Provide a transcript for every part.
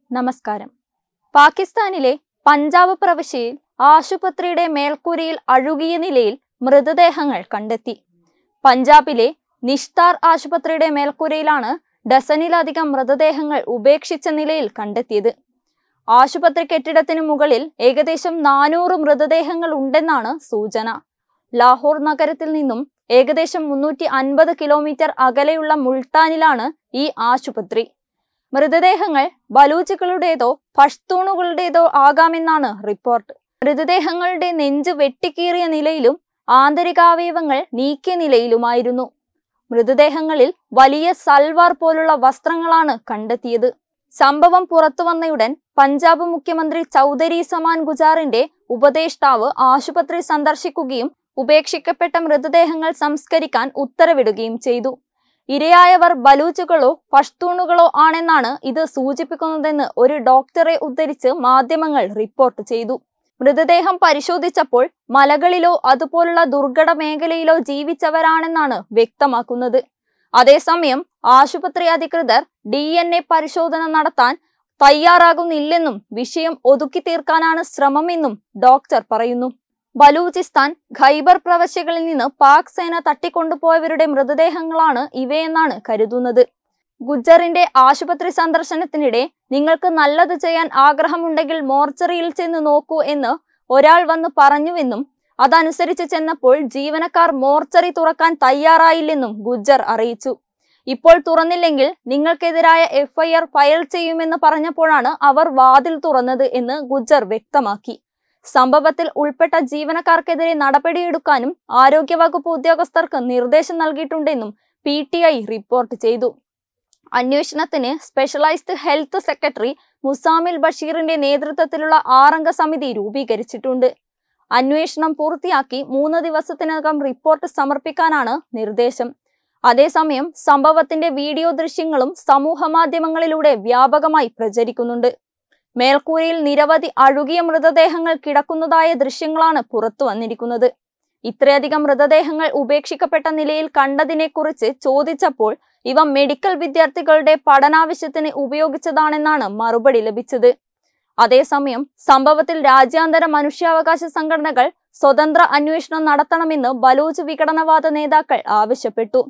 നമസ്കാരം പാകിസ്ഥാനിലെ പഞ്ചാബ് പ്രവിശ്യയിൽ ആശുപത്രിയുടെ മേൽക്കൂരയിൽ അഴുകിയ നിലയിൽ മൃതദേഹങ്ങൾ കണ്ടെത്തി പഞ്ചാബിലെ നിഷ്താർ ആശുപത്രിയുടെ മേൽക്കൂരയിലാണ് ഡസനിലധികം മൃതദേഹങ്ങൾ ഉപേക്ഷിച്ച നിലയിൽ കണ്ടെത്തിയത് ആശുപത്രി കെട്ടിടത്തിനു മുകളിൽ ഏകദേശം നാനൂറ് മൃതദേഹങ്ങൾ ഉണ്ടെന്നാണ് സൂചന ലാഹോർ നഗരത്തിൽ നിന്നും ഏകദേശം മുന്നൂറ്റി അൻപത് കിലോമീറ്റർ അകലെയുള്ള മുൾട്ടാനിലാണ് ഈ ആശുപത്രി മൃതദേഹങ്ങൾ ബലൂച്ചുകളുടേതോ പഷ്തൂണുകളുടേതോ ആകാമെന്നാണ് റിപ്പോർട്ട് മൃതദേഹങ്ങളുടെ നെഞ്ച് വെട്ടിക്കീറിയ നിലയിലും ആന്തരികാവയവങ്ങൾ നീക്കിയ നിലയിലുമായിരുന്നു മൃതദേഹങ്ങളിൽ വലിയ സൽവാർ പോലുള്ള വസ്ത്രങ്ങളാണ് കണ്ടെത്തിയത് സംഭവം പുറത്തുവന്നയുടൻ പഞ്ചാബ് മുഖ്യമന്ത്രി ചൗധരി സമാൻ ഗുജാറിന്റെ ഉപദേഷ്ടാവ് ആശുപത്രി സന്ദർശിക്കുകയും ഉപേക്ഷിക്കപ്പെട്ട മൃതദേഹങ്ങൾ സംസ്കരിക്കാൻ ഉത്തരവിടുകയും ചെയ്തു ഇരയായവർ ബലൂച്ചുകളോ പഷ്തൂണുകളോ ആണെന്നാണ് ഇത് സൂചിപ്പിക്കുന്നതെന്ന് ഒരു ഡോക്ടറെ ഉദ്ധരിച്ച് മാധ്യമങ്ങൾ റിപ്പോർട്ട് ചെയ്തു മൃതദേഹം പരിശോധിച്ചപ്പോൾ മലകളിലോ അതുപോലുള്ള ദുർഘട മേഖലയിലോ ജീവിച്ചവരാണെന്നാണ് വ്യക്തമാക്കുന്നത് അതേസമയം ആശുപത്രി അധികൃതർ ഡി എൻ എ പരിശോധന നടത്താൻ തയ്യാറാകുന്നില്ലെന്നും വിഷയം ഒതുക്കി തീർക്കാനാണ് ശ്രമമെന്നും ഡോക്ടർ പറയുന്നു ബലൂചിസ്ഥാൻ ഖൈബർ പ്രവശ്യകളിൽ നിന്ന് പാക് സേന തട്ടിക്കൊണ്ടുപോയവരുടെ മൃതദേഹങ്ങളാണ് ഇവയെന്നാണ് കരുതുന്നത് ഗുജ്ജറിന്റെ ആശുപത്രി സന്ദർശനത്തിനിടെ നിങ്ങൾക്ക് നല്ലത് ചെയ്യാൻ ആഗ്രഹമുണ്ടെങ്കിൽ മോർച്ചറിയിൽ ചെന്ന് നോക്കൂ എന്ന് ഒരാൾ വന്ന് പറഞ്ഞുവെന്നും അതനുസരിച്ച് ചെന്നപ്പോൾ ജീവനക്കാർ മോർച്ചറി തുറക്കാൻ തയ്യാറായില്ലെന്നും ഗുജ്ജർ അറിയിച്ചു ഇപ്പോൾ തുറന്നില്ലെങ്കിൽ നിങ്ങൾക്കെതിരായ എഫ്ഐആർ ഫയൽ ചെയ്യുമെന്ന് പറഞ്ഞപ്പോഴാണ് അവർ വാതിൽ തുറന്നത് എന്ന് ഗുജ്ജർ വ്യക്തമാക്കി സംഭവത്തിൽ ഉൾപ്പെട്ട ജീവനക്കാർക്കെതിരെ നടപടിയെടുക്കാനും ആരോഗ്യവകുപ്പ് ഉദ്യോഗസ്ഥർക്ക് നിർദ്ദേശം നൽകിയിട്ടുണ്ടെന്നും പി ടി ഐ റിപ്പോർട്ട് ചെയ്തു അന്വേഷണത്തിന് സ്പെഷ്യലൈസ്ഡ് ഹെൽത്ത് സെക്രട്ടറി മുസാമിൽ ബഷീറിന്റെ നേതൃത്വത്തിലുള്ള ആറംഗ സമിതി രൂപീകരിച്ചിട്ടുണ്ട് അന്വേഷണം പൂർത്തിയാക്കി മൂന്ന് ദിവസത്തിനകം റിപ്പോർട്ട് സമർപ്പിക്കാനാണ് നിർദ്ദേശം അതേസമയം സംഭവത്തിന്റെ വീഡിയോ ദൃശ്യങ്ങളും സമൂഹ മാധ്യമങ്ങളിലൂടെ വ്യാപകമായി പ്രചരിക്കുന്നുണ്ട് മേൽക്കൂരയിൽ നിരവധി അഴുകിയ മൃതദേഹങ്ങൾ കിടക്കുന്നതായ ദൃശ്യങ്ങളാണ് പുറത്തു വന്നിരിക്കുന്നത് ഇത്രയധികം മൃതദേഹങ്ങൾ ഉപേക്ഷിക്കപ്പെട്ട നിലയിൽ കണ്ടതിനെക്കുറിച്ച് ചോദിച്ചപ്പോൾ ഇവ മെഡിക്കൽ വിദ്യാർത്ഥികളുടെ പഠനാവശ്യത്തിന് ഉപയോഗിച്ചതാണെന്നാണ് മറുപടി ലഭിച്ചത് അതേസമയം സംഭവത്തിൽ രാജ്യാന്തര മനുഷ്യാവകാശ സംഘടനകൾ സ്വതന്ത്ര അന്വേഷണം നടത്തണമെന്ന് ബലൂച്ച് വിഘടനവാദ നേതാക്കൾ ആവശ്യപ്പെട്ടു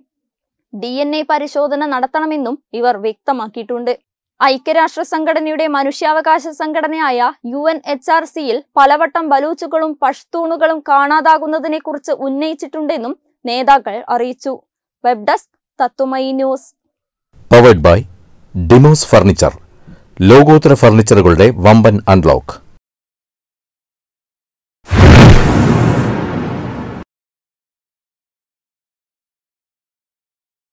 ഡി എൻ എ പരിശോധന നടത്തണമെന്നും ഇവർ വ്യക്തമാക്കിയിട്ടുണ്ട് ഐക്യരാഷ്ട്ര സംഘടനയുടെ മനുഷ്യാവകാശ സംഘടനയായ യു എൻ എച്ച് ആർ സിയിൽ പലവട്ടം ബലൂച്ചുകളും പഷ്തൂണുകളും കാണാതാകുന്നതിനെക്കുറിച്ച് ഉന്നയിച്ചിട്ടുണ്ടെന്നും നേതാക്കൾ അറിയിച്ചു വെബ് ഡെസ്ക് തത്തുമയി news powered by Demos furniture ലോകോത്തര ഫർണിച്ചറുകളുടെ വമ്പൻ അൺലോക്ക്